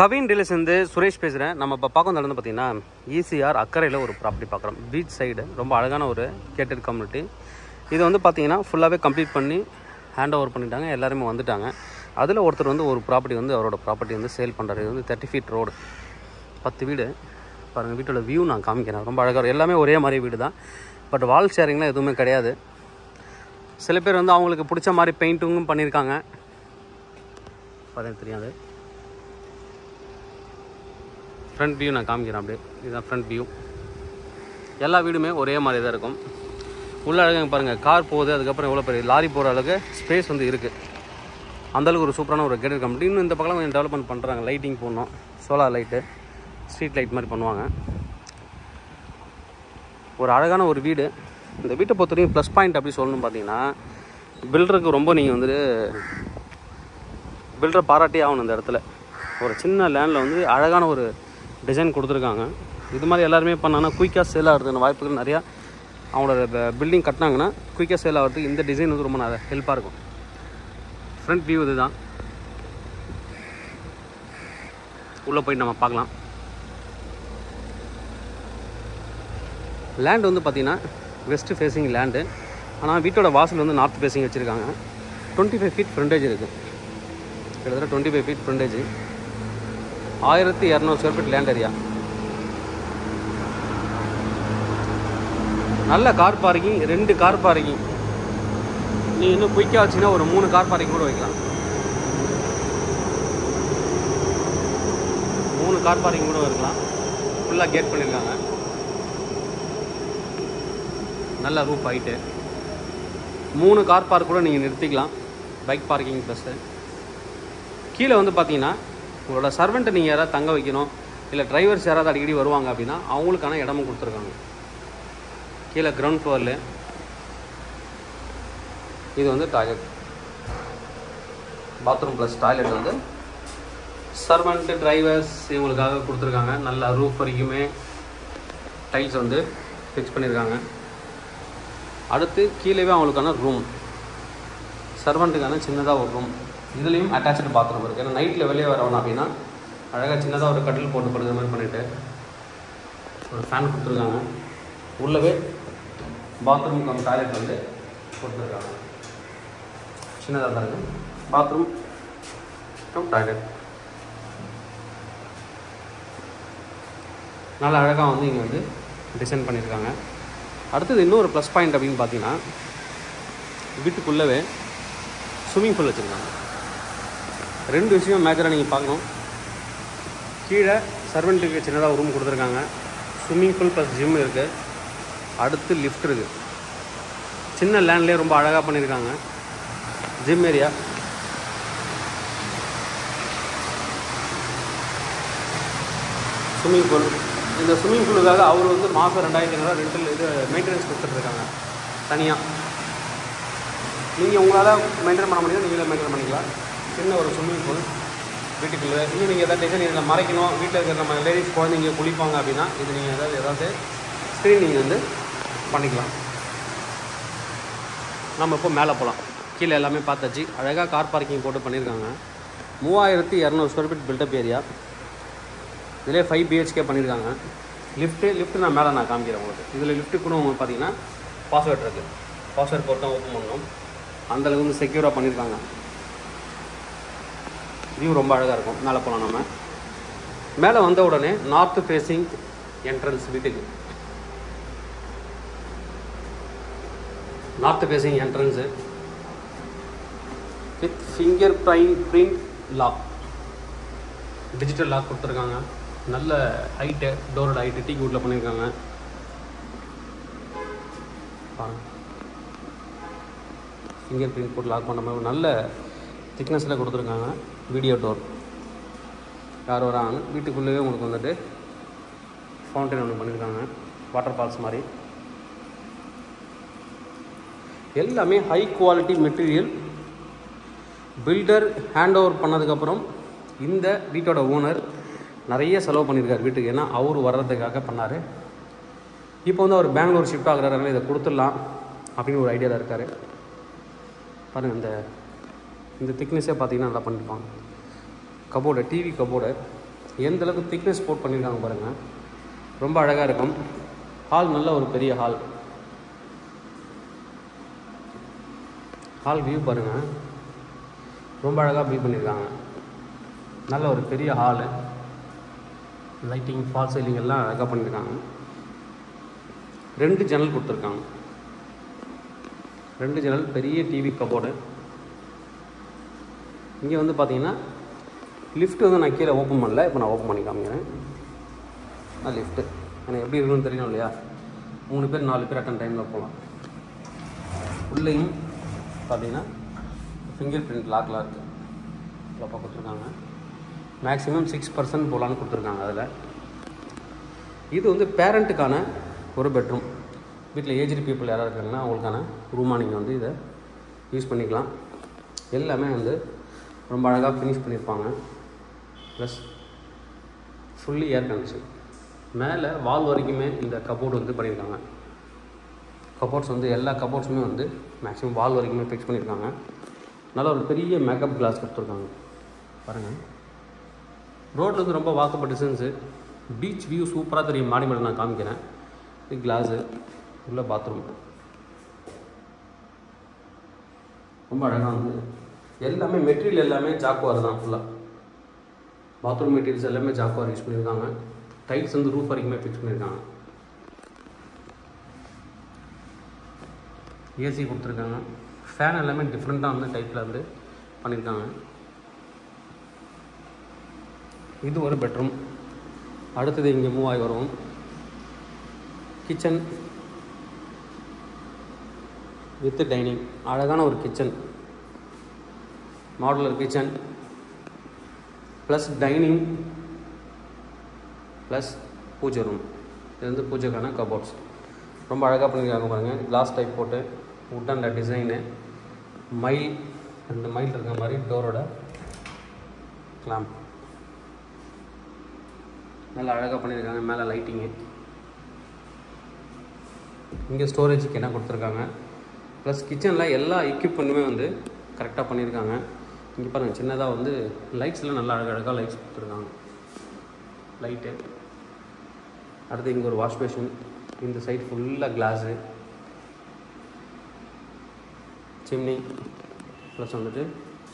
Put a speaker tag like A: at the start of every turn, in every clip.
A: Kavin dealers வந்து சுரேஷ் பேசுகிறேன் நம்ம இப்போ பார்க்க நடந்து பார்த்தீங்கன்னா ஈசிஆர் அக்கறையில் ஒரு ப்ராப்பர்ட்டி பார்க்குறோம் பீச் சைடு ரொம்ப அழகான ஒரு கேட்டட் கம்யூனிட்டி இது வந்து பார்த்தீங்கன்னா ஃபுல்லாகவே கம்ப்ளீட் பண்ணி ஹேண்ட் ஓவர் பண்ணிட்டாங்க எல்லாருமே வந்துட்டாங்க அதில் ஒருத்தர் வந்து ஒரு ப்ராப்பர்ட்டி வந்து அவரோட ப்ராப்பர்ட்டி வந்து சேல் பண்ணுறாரு இது வந்து தேர்ட்டி ஃபீட் ரோடு பத்து வீடு பாருங்கள் வீட்டோட வியூ நான் காமிக்கிறேன் ரொம்ப அழகாக இருக்கும் எல்லாமே ஒரே மாதிரி வீடு தான் பட் வால் ஷேரிங்லாம் எதுவுமே கிடையாது சில பேர் வந்து அவங்களுக்கு பிடிச்ச மாதிரி பெயிண்டிங்கும் பண்ணியிருக்காங்க பார்த்தீங்கன்னா தெரியாது ஃப்ரண்ட் வியூ நான் காமிக்கிறேன் அப்படியே இதுதான் ஃப்ரண்ட் வியூ எல்லா வீடுமே ஒரே மாதிரி தான் இருக்கும் உள்ள அழகாக பாருங்கள் கார் போகுது அதுக்கப்புறம் எவ்வளோ பெரிய லாரி போகிற அளவுக்கு ஸ்பேஸ் வந்து இருக்குது அந்தளவுக்கு ஒரு சூப்பரான ஒரு கேட்டட் கம்பெனி இன்னும் இந்த பக்கம் கொஞ்சம் டெவலப்மெண்ட் பண்ணுறாங்க லைட்டிங் போடணும் சோலார் லைட்டு ஸ்ட்ரீட் லைட் மாதிரி பண்ணுவாங்க ஒரு அழகான ஒரு வீடு இந்த வீட்டை பொறுத்த வரைக்கும் ப்ளஸ் பாயிண்ட் அப்படி சொல்லணும் பார்த்தீங்கன்னா பில்டருக்கு ரொம்ப நீங்கள் வந்துட்டு பில்டரை பாராட்டி ஆகணும் இந்த இடத்துல ஒரு சின்ன லேண்டில் வந்து அழகான ஒரு டிசைன் கொடுத்துருக்காங்க இது மாதிரி எல்லாருமே பண்ணாங்கன்னா குயிக்காக சேல் ஆகிறதுக்கு வாய்ப்புகள் நிறையா அவங்களோட பில்டிங் கட்டினாங்கன்னா குயிக்காக சேல் ஆகிறதுக்கு இந்த டிசைன் வந்து ரொம்ப நல்ல ஹெல்ப்பாக இருக்கும் ஃப்ரண்ட் வியூ இதுதான் உள்ளே போய் நம்ம பார்க்கலாம் லேண்ட் வந்து பார்த்தீங்கன்னா வெஸ்ட் ஃபேஸிங் லேண்டு ஆனால் வீட்டோட வாசல் வந்து நார்த் ஃபேஸிங் வச்சுருக்காங்க டுவெண்ட்டி ஃபைவ் ஃபீட் ஃப்ரண்டேஜ் இருக்குது கிட்டத்தட்ட டுவெண்ட்டி ஃபைவ் ஃபீட் ஃப்ரண்டேஜ் ஆயிரத்தி இரநூறு ஸ்கொயர் ஃபீட் லேண்ட் ஏரியா நல்ல கார் பார்க்கிங் ரெண்டு கார் பார்க்கிங் நீ இன்னும் குயிக்காக வச்சிங்கன்னா ஒரு மூணு கார் பார்க்கிங் கூட வைக்கலாம் மூணு கார் பார்க்கிங் கூட இருக்கலாம் ஃபுல்லாக கேட் பண்ணியிருக்காங்க நல்ல ரூப் ஹைட்டு மூணு கார் பார்க் கூட நீங்கள் நிறுத்திக்கலாம் பைக் பார்க்கிங் ப்ளஸ்ஸு கீழே வந்து பார்த்தீங்கன்னா உங்களோட சர்வெண்ட்டை நீங்கள் யாராவது தங்க வைக்கணும் இல்லை டிரைவர்ஸ் யாராவது அடிக்கடி வருவாங்க அப்படின்னா அவங்களுக்கான இடமும் கொடுத்துருக்காங்க கீழே கிரவுண்ட் ஃப்ளோரில் இது வந்து டாய்லெட் பாத்ரூம் ப்ளஸ் டாய்லெட் வந்து சர்வெண்ட்டு டிரைவர்ஸ் இவங்களுக்காக கொடுத்துருக்காங்க நல்ல ரூஃப் வரைக்குமே டைல்ஸ் வந்து ஃபிக்ஸ் பண்ணியிருக்காங்க அடுத்து கீழேவே அவங்களுக்கான ரூம் சர்வெண்ட்டுக்கான சின்னதாக ஒரு ரூம் இதுலேயும் அட்டாச்சு பாத்ரூம் இருக்குது ஏன்னா நைட்டில் வெளியே வரணும் அப்படின்னா அழகாக சின்னதாக ஒரு கட்டில் போட்டு படுக்கிற மாதிரி பண்ணிவிட்டு ஒரு ஃபேன் கொடுத்துருக்காங்க உள்ளவே பாத்ரூம் கம் டாய்லெட் வந்து கொடுத்துருக்காங்க சின்னதாக தான் இருக்குது பாத்ரூம் கம் டாய்லெட் நல்ல அழகாக வந்து இங்கே வந்து டிசைன் பண்ணியிருக்காங்க அடுத்தது இன்னொரு ப்ளஸ் பாயிண்ட் அப்படின்னு பார்த்தீங்கன்னா வீட்டுக்குள்ளவே ஸ்விம்மிங் பூல் வச்சுருக்காங்க ரெண்டு விஷயம் மேஜராக நீங்கள் பார்க்கணும் கீழே சர்வெண்ட்டுக்கு சின்னதாக ரூம் கொடுத்துருக்காங்க ஸ்விம்மிங் பூல் ப்ளஸ் ஜிம் இருக்குது அடுத்து லிஃப்ட் இருக்குது சின்ன லேண்ட்லேயே ரொம்ப அழகாக பண்ணியிருக்காங்க ஜிம் ஏரியா ஸ்விம்மிங் பூல் இந்த ஸ்விம்மிங் பூலுக்காக அவர் வந்து மாதம் ரெண்டாயிரத்தி ஐநூறுவா ரெண்டில் இது மெயின்டெனன்ஸ் கொடுத்துட்ருக்காங்க தனியாக நீங்கள் உங்களால் மெயின்டைன் பண்ண முடியும் நீங்களே மெயின்டைன் பண்ணிக்கலாம் சின்ன ஒரு ஸ்விம்மிங் பூல் வீட்டுக்குள்ளே இன்னும் நீங்கள் எதாவது டிசைன் இதில் மறைக்கணும் வீட்டில் இருக்கிற நம்ம லேடிஸ் குழந்தைங்க குளிப்பாங்க அப்படின்னா இது நீங்கள் ஏதாவது ஏதாவது ஸ்க்ரீன் நீங்கள் வந்து பண்ணிக்கலாம் நம்ம இப்போ மேலே போகலாம் கீழே எல்லாமே பார்த்தாச்சு அழகாக கார் பார்க்கிங் போட்டு பண்ணியிருக்காங்க மூவாயிரத்தி இரநூறு ஸ்கொயர் ஃபீட் பில்டப் ஏரியா இதிலே ஃபைவ் பிஹெச்கே பண்ணியிருக்காங்க லிஃப்ட்டு லிஃப்ட்டு நான் மேலே நான் காமிக்கிறேன் உங்களுக்கு இதில் லிஃப்ட்டு கூட உங்களுக்கு பார்த்தீங்கன்னா பாஸ்வேர்ட் இருக்குது பாஸ்வேர்ட் போட்டு தான் ஓப்பன் பண்ணணும் அந்தளவுக்கு வந்து செக்யூராக பண்ணியிருக்காங்க வியூ ரொம்ப அழகாக இருக்கும் மேலே போகலாம் நம்ம மேலே வந்த உடனே நார்த் ஃபேஸிங் என்ட்ரன்ஸ் வீட்டுக்கு north facing entrance with fingerprint print lock digital lock கொடுத்துருக்காங்க நல்ல ஹைட்டு டோரோட ஹைட்டு டீ கூட்டில் பண்ணியிருக்காங்க ஃபிங்கர் பிரிண்ட் போட்டு லாக் பண்ண மாதிரி நல்ல திக்னஸில் கொடுத்துருக்காங்க வீடியோ டோர் யார் வராங்க வீட்டுக்குள்ளேயே உங்களுக்கு வந்துட்டு ஃபவுண்டைன் ஒன்று பண்ணியிருக்காங்க வாட்டர் ஃபால்ஸ் மாதிரி எல்லாமே high quality material builder hand over பண்ணதுக்கப்புறம் இந்த வீட்டோட ஓனர் நிறைய செலவு பண்ணியிருக்கார் வீட்டுக்கு ஏன்னா அவர் வர்றதுக்காக பண்ணார் இப்போ வந்து அவர் பெங்களூர் ஷிஃப்ட் ஆகுறாருனால இதை கொடுத்துடலாம் அப்படின்னு ஒரு ஐடியாவில் இருக்கார் பாருங்கள் இந்த இந்த திக்னஸே பார்த்தீங்கன்னா நல்லா பண்ணியிருப்பாங்க கபோர்டு டிவி கபோர்டு எந்த அளவுக்கு திக்னஸ் போட் பண்ணியிருக்காங்க பாருங்கள் ரொம்ப அழகாக இருக்கும் ஹால் நல்ல ஒரு பெரிய ஹால் ஹால் வியூ பாருங்கள் ரொம்ப அழகாக வியூ பண்ணியிருக்காங்க நல்ல ஒரு பெரிய ஹாலு லைட்டிங் ஃபால் சீலிங் எல்லாம் அழகாக பண்ணியிருக்காங்க ரெண்டு ஜன்னல் கொடுத்துருக்காங்க ரெண்டு ஜன்னல் பெரிய டிவி கபோர்டு இங்கே வந்து பார்த்தீங்கன்னா லிஃப்ட் வந்து நான் கீழே ஓப்பன் பண்ணல இப்போ நான் ஓப்பன் பண்ணி காமிக்கிறேன் நான் லிஃப்ட்டு எனக்கு எப்படி இருக்குன்னு தெரியணும் இல்லையா மூணு பேர் நாலு பேர் அட்டன் டைமில் போகலாம் உள்ளேயும் பார்த்தீங்கன்னா ஃபிங்கர் பிரிண்ட் லாக்லாம் இருக்குது லாப்பாக கொடுத்துருக்காங்க மேக்ஸிமம் சிக்ஸ் பர்சன்ட் போகலான்னு கொடுத்துருக்காங்க அதில் இது வந்து பேரண்ட்டுக்கான ஒரு பெட்ரூம் வீட்டில் ஏஜ்டு பீப்புள் யாராவது இருக்காங்கன்னா அவங்களுக்கான ரூமாக நீங்கள் வந்து இதை யூஸ் பண்ணிக்கலாம் எல்லாமே வந்து ரொம்ப அழகாக ஃபினிஷ் பண்ணியிருப்பாங்க ப்ளஸ் ஃபுல்லி ஏர் கண்டிஷன் மேலே வால் வரைக்குமே இந்த கபோர்டு வந்து பண்ணியிருக்காங்க கபோர்ட்ஸ் வந்து எல்லா கபோர்ட்ஸுமே வந்து மேக்ஸிமம் வால் வரைக்குமே ஃபிக்ஸ் பண்ணியிருக்காங்க நல்ல ஒரு பெரிய மேக்கப் கிளாஸ் கொடுத்துருக்காங்க பாருங்கள் ரோட்டில் வந்து ரொம்ப வாக்கப் டிஸ்டன்ஸு பீச் வியூ சூப்பராக தெரியும் மாடி மேலே நான் காமிக்கிறேன் இது கிளாஸு உள்ள பாத்ரூம் ரொம்ப அழகாக வந்து எல்லாமே மெட்டீரியல் எல்லாமே ஜாக்குவார் தான் ஃபுல்லாக பாத்ரூம் மெட்டீரியல்ஸ் எல்லாமே ஜாக்குவார் யூஸ் பண்ணியிருக்காங்க டைல்ஸ் வந்து ரூஃப் வரைக்குமே ஃபிக்ஸ் பண்ணியிருக்காங்க ஏசி கொடுத்துருக்காங்க ஃபேன் எல்லாமே டிஃப்ரெண்ட்டாக வந்து டைப்பில் வந்து பண்ணியிருக்காங்க இது ஒரு பெட்ரூம் அடுத்தது இங்கே மூவ் ஆகி வருவோம் கிச்சன் வித் டைனிங் அழகான ஒரு kitchen modular kitchen plus dining plus பூஜை ரூம் இது வந்து பூஜைக்கான கபோர்ட்ஸ் ரொம்ப அழகாக பண்ணியிருக்காங்க பாருங்கள் கிளாஸ் டைப் போட்டு உட்டனில் டிசைனு மைல் ரெண்டு மைல் இருக்கிற மாதிரி டோரோட கிளாம்ப் நல்லா அழகாக பண்ணியிருக்காங்க மேலே லைட்டிங்கு இங்கே ஸ்டோரேஜுக்கு என்ன கொடுத்துருக்காங்க ப்ளஸ் கிச்சனில் எல்லா எக்யூப்மெண்ட்டுமே வந்து கரெக்டாக பண்ணியிருக்காங்க இங்கே பாருங்கள் சின்னதாக வந்து லைட்ஸ்லாம் நல்லா அழகழகாக லைட்ஸ் கொடுத்துருக்காங்க லைட்டு அடுத்து இங்கே ஒரு வாஷ் பேஷன் இந்த சைடு ஃபுல்லாக கிளாஸு சிம்னி ப்ளஸ் வந்துட்டு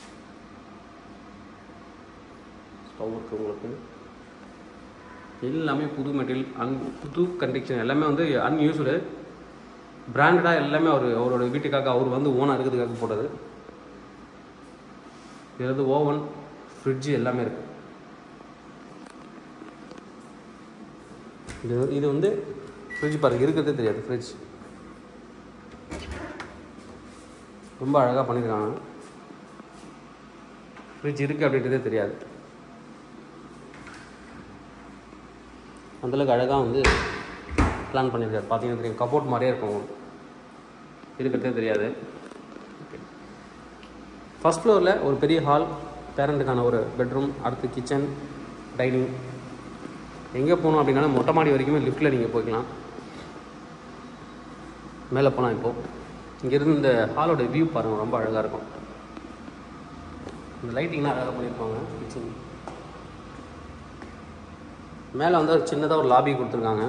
A: ஸ்டவ் இருக்குது உங்களுக்கு எல்லாமே புது மெட்டீரியல் அன் புது கண்டிக்ஷன் எல்லாமே வந்து அன்யூஸ்டு பிராண்டடாக எல்லாமே அவர் அவரோட வீட்டுக்காக அவர் வந்து ஓனாக இருக்கிறதுக்காக போட்டது இது வந்து ஓவன் ஃப்ரிட்ஜு எல்லாமே இருக்குது இது இது வந்து ஃப்ரிட்ஜ் பாருங்க இருக்கிறதே தெரியாது ஃப்ரிட்ஜ் ரொம்ப அழகாக பண்ணியிருக்காங்க ஃப்ரிட்ஜ் இருக்குது அப்படின்றதே தெரியாது அந்தளவுக்கு அழகாக வந்து பிளான் பண்ணியிருக்காரு பார்த்தீங்கன்னா தெரியும் கபோர்ட் மாதிரியே இருக்கும் உங்களுக்கு இருக்கிறதே தெரியாது ஃபஸ்ட் ஃப்ளோரில் ஒரு பெரிய ஹால் பேரண்ட்டுக்கான ஒரு பெட்ரூம் அடுத்து கிச்சன் டைனிங் எங்கே போகணும் அப்படின்னா மொட்டை மாடி வரைக்குமே லிஃப்ட்டில் நீங்கள் போய்க்கலாம் மேலே போகலாம் இப்போது இங்கேருந்து இந்த ஹாலோட வியூ பாருங்கள் ரொம்ப அழகாக இருக்கும் இந்த லைட்டிங்லாம் அழகாக பண்ணியிருப்பாங்க கிச்சன் மேலே வந்து ஒரு சின்னதாக ஒரு லாபி கொடுத்துருக்காங்க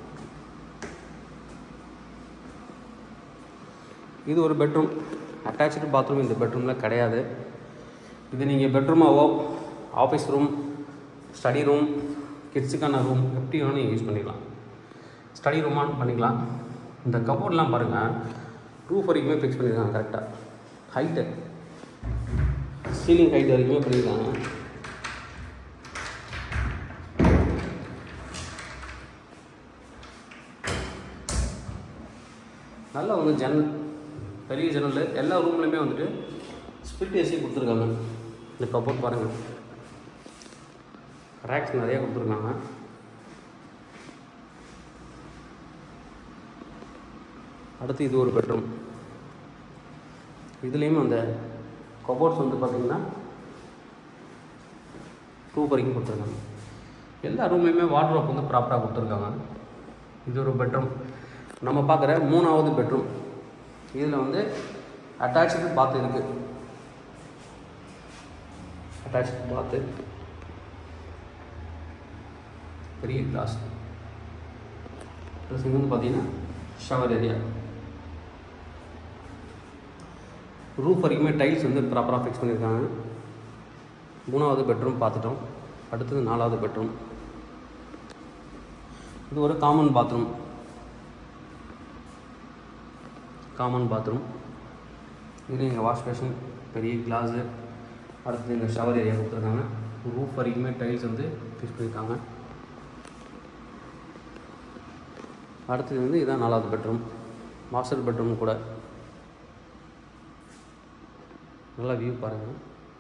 A: இது ஒரு பெட்ரூம் அட்டாச்சு பாத்ரூம் இந்த பெட்ரூமில் கிடையாது இது நீங்கள் பெட்ரூமாவோ ஆஃபீஸ் ரூம் ஸ்டடி ரூம் கிட்ஸுக்கான ரூம் எப்படி வேணும் நீங்கள் யூஸ் பண்ணிக்கலாம் ஸ்டடி ரூமானு பண்ணிக்கலாம் இந்த கபோர்ட்லாம் பாருங்கள் ரூஃப் வரைக்குமே ஃபிக்ஸ் பண்ணியிருக்காங்க கரெக்டாக ஹைட்டு சீலிங் ஹைட் வரைக்குமே பண்ணியிருக்காங்க நல்லா வந்து ஜன்னல் பெரிய ஜன்னல் எல்லா ரூம்லையுமே வந்துட்டு ஸ்பிளிட் ஏசி கொடுத்துருக்காங்க இந்த கபோர்ட் பாருங்கள் ரேக்ஸ் நிறைய கொடுத்துருக்காங்க அடுத்து இது ஒரு பெட்ரூம் இதுலேயும் அந்த கபோர்ட்ஸ் வந்து பார்த்திங்கன்னா டூ வரைக்கும் கொடுத்துருக்காங்க எல்லா ரூம்லேயுமே வார்ட்ரோப் வந்து ப்ராப்பராக கொடுத்துருக்காங்க இது ஒரு பெட்ரூம் நம்ம பார்க்குற மூணாவது பெட்ரூம் இதில் வந்து அட்டாச்சு பாத் இருக்குது அட்டாச்சு பாத்து பெரிய கிளாஸ் ப்ளஸ் இங்கே வந்து பார்த்தீங்கன்னா ஷவர் ஏரியா ரூஃப் வரைக்குமே டைல்ஸ் வந்து ப்ராப்பராக ஃபிக்ஸ் பண்ணியிருக்காங்க மூணாவது பெட்ரூம் பார்த்துட்டோம் அடுத்தது நாலாவது பெட்ரூம் இது ஒரு காமன் பாத்ரூம் காமன் பாத்ரூம் இது எங்கள் வாஷ் பேஷன் பெரிய கிளாஸு அடுத்தது எங்கள் ஷவர் ஏரியா கொடுத்துருக்காங்க ரூஃப் வரைக்குமே டைல்ஸ் வந்து ஃபிக்ஸ் பண்ணியிருக்காங்க அடுத்தது வந்து இதான் நாலாவது பெட்ரூம் மாஸ்டர் பெட்ரூம் கூட நல்லா வியூ பாருங்கள்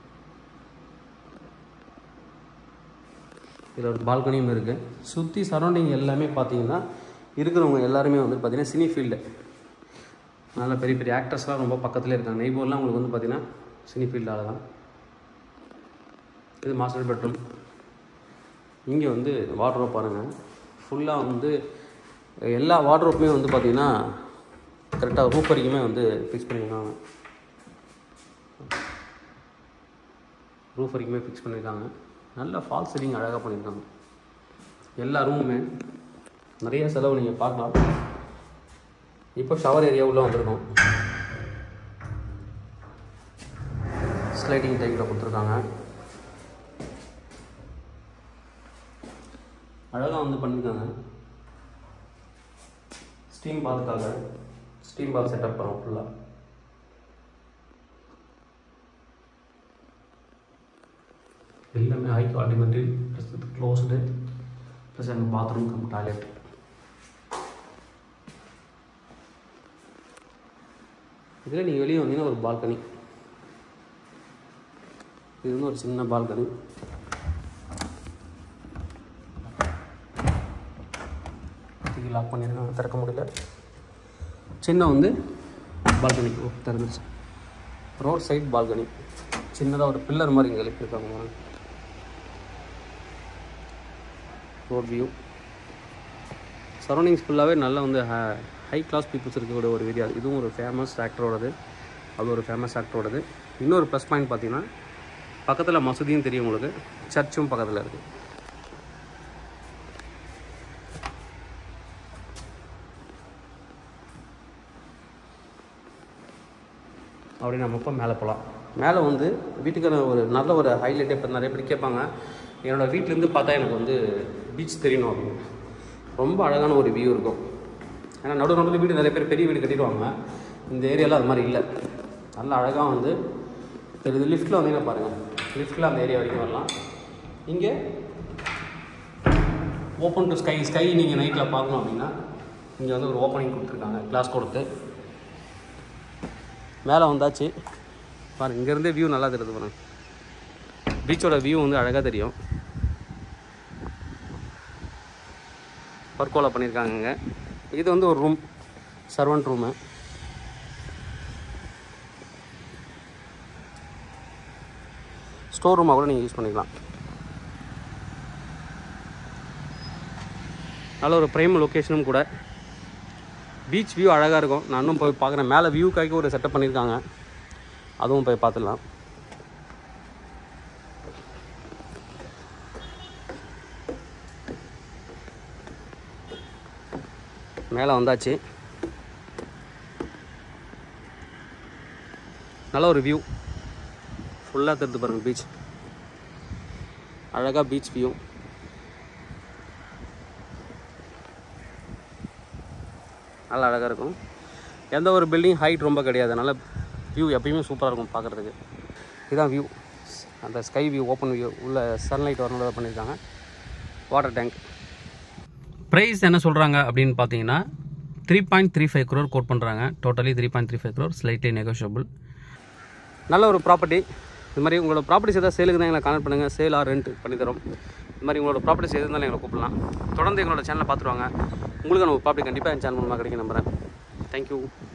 A: இதில் ஒரு பால்கனியும் இருக்குது சுற்றி சரௌண்டிங் எல்லாமே பார்த்தீங்கன்னா இருக்கிறவங்க எல்லாருமே வந்து பார்த்திங்கன்னா சினி ஃபீல்டு நல்ல பெரிய பெரிய ஆக்டர்ஸ்லாம் ரொம்ப பக்கத்துலேயே இருக்காங்க நெய்போர்லாம் உங்களுக்கு வந்து பார்த்திங்கன்னா சினி ஃபீல்டால் தான் இது மாஸ்டர் பெட்ரூம் இங்கே வந்து வார்ட்ரோப் பாருங்கள் ஃபுல்லாக வந்து எல்லா வார்ட்ரோப்புமே வந்து பார்த்திங்கன்னா கரெக்டாக ரூப் வரைக்குமே வந்து ஃபிக்ஸ் பண்ணியிருக்காங்க ரூஃப் வரைக்குமே ஃபிக்ஸ் பண்ணியிருக்காங்க நல்ல ஃபால் சீலிங் அழகாக பண்ணியிருக்காங்க எல்லா ரூமுமே நிறைய செலவு நீங்கள் பார்க்கலாம் இப்போ ஷவர் ஏரியா உள்ளே வந்திருக்கோம் ஸ்லைடிங் டைப்பில் கொடுத்துருக்காங்க அழகாக வந்து பண்ணியிருக்காங்க ஸ்டீம் பாத்துக்காக ஸ்டீம் பாத் செட்டப் பண்ணுவோம் ஃபுல்லாக எல்லாமே high quality material plus closed plus எங்கள் பாத்ரூம் கம் டாய்லெட் இதில் நீங்கள் வெளியே வந்தீங்கன்னா ஒரு பால்கனி இது வந்து ஒரு சின்ன பால்கனி தூக்கி லாக் பண்ணியிருக்காங்க திறக்க முடியல சின்ன வந்து பால்கனி ஓ திறந்துருச்சு ரோட் சைட் பால்கனி சின்னதாக ஒரு பில்லர் மாதிரி இங்கே எழுப்பியிருக்காங்க பாருங்க ரோட் வியூ சரௌண்டிங்ஸ் ஃபுல்லாகவே நல்லா வந்து ஹை கிளாஸ் பீப்புள்ஸ் இருக்கக்கூடிய ஒரு ஏரியா இதுவும் ஒரு ஃபேமஸ் ஆக்டரோடது அது ஒரு ஃபேமஸ் ஆக்டரோடது இன்னொரு ப்ளஸ் பாயிண்ட் பார்த்தீங்கன்னா பக்கத்தில் மசூதியும் தெரியும் உங்களுக்கு சர்ச்சும் பக்கத்தில் இருக்குது அப்படி நம்ம இப்போ மேலே போகலாம் மேலே வந்து வீட்டுக்கான ஒரு நல்ல ஒரு ஹைலைட்டே இப்போ நிறைய பேர் கேட்பாங்க என்னோடய வீட்டிலேருந்து பார்த்தா எனக்கு வந்து பீச் தெரியணும் அப்படின்னு ரொம்ப அழகான ஒரு வியூ இருக்கும் ஏன்னா நடு நடுவில் வீடு நிறைய பேர் பெரிய வீடு கட்டிடுவாங்க இந்த ஏரியாவில் அது மாதிரி இல்லை நல்ல அழகாக வந்து இது லிஃப்ட்டில் வந்தீங்கன்னா பாருங்கள் லிஃப்ட்டில் அந்த ஏரியா வரைக்கும் வரலாம் இங்கே ஓப்பன் டு ஸ்கை ஸ்கை நீங்கள் நைட்டில் பார்க்கணும் அப்படின்னா இங்கே வந்து ஒரு ஓப்பனிங் கொடுத்துருக்காங்க கிளாஸ் கொடுத்து மேலே வந்தாச்சு பாருங்க இங்கேருந்தே வியூ நல்லா தெரியுது பாருங்க பீச்சோட வியூ வந்து அழகாக தெரியும் பர்கோலா பண்ணியிருக்காங்கங்க இது வந்து ஒரு ரூம் சர்வன்ட் ரூமு ஸ்டோர் ரூமாக கூட நீங்கள் யூஸ் பண்ணிக்கலாம் நல்ல ஒரு ப்ரைம் லொக்கேஷனும் கூட பீச் வியூ அழகாக இருக்கும் நான் இன்னும் போய் பார்க்குறேன் மேலே வியூக்காக ஒரு செட்டப் பண்ணியிருக்காங்க அதுவும் போய் பார்த்துடலாம் மேலே வந்தாச்சு நல்ல ஒரு வியூ ஃபுல்லாக தெரிந்து பாருங்கள் பீச் அழகாக பீச் வியூ நல்லா அழகாக இருக்கும் எந்த ஒரு பில்டிங் ஹைட் ரொம்ப கிடையாது அதனால் வியூ எப்பயுமே சூப்பராக இருக்கும் பார்க்குறதுக்கு இதுதான் வியூ அந்த ஸ்கை வியூ ஓப்பன் வியூ உள்ள சன்லைட் வரணும் பண்ணியிருக்காங்க வாட்டர் டேங்க் ப்ரைஸ் என்ன சொல்கிறாங்க அப்படின்னு பார்த்தீங்கன்னா three point three five crore quote பண்ணுறாங்க totally three point three five crore slightly negotiable நல்ல ஒரு ப்ராப்பர்ட்டி இது மாதிரி உங்களோட ப்ராப்பர்ட்டிஸ் ஏதாவது சேலுக்கு தான் எங்களை கான்டக்ட் பண்ணுங்கள் சேல் ஆர் ரெண்ட் பண்ணித்தரோம் இது மாதிரி உங்களோட ப்ராப்பர்ட்டிஸ் எது இருந்தாலும் எங்களை கூப்பிடலாம் தொடர்ந்து எங்களோட சேனலை பார்த்துருவாங்க உங்களுக்கு ஒரு ப்ராப்பர்ட்டி கண்டிப்பாக என் சேனல் மூலமாக கிடைக்கும் நம்புறேன் தேங்க்யூ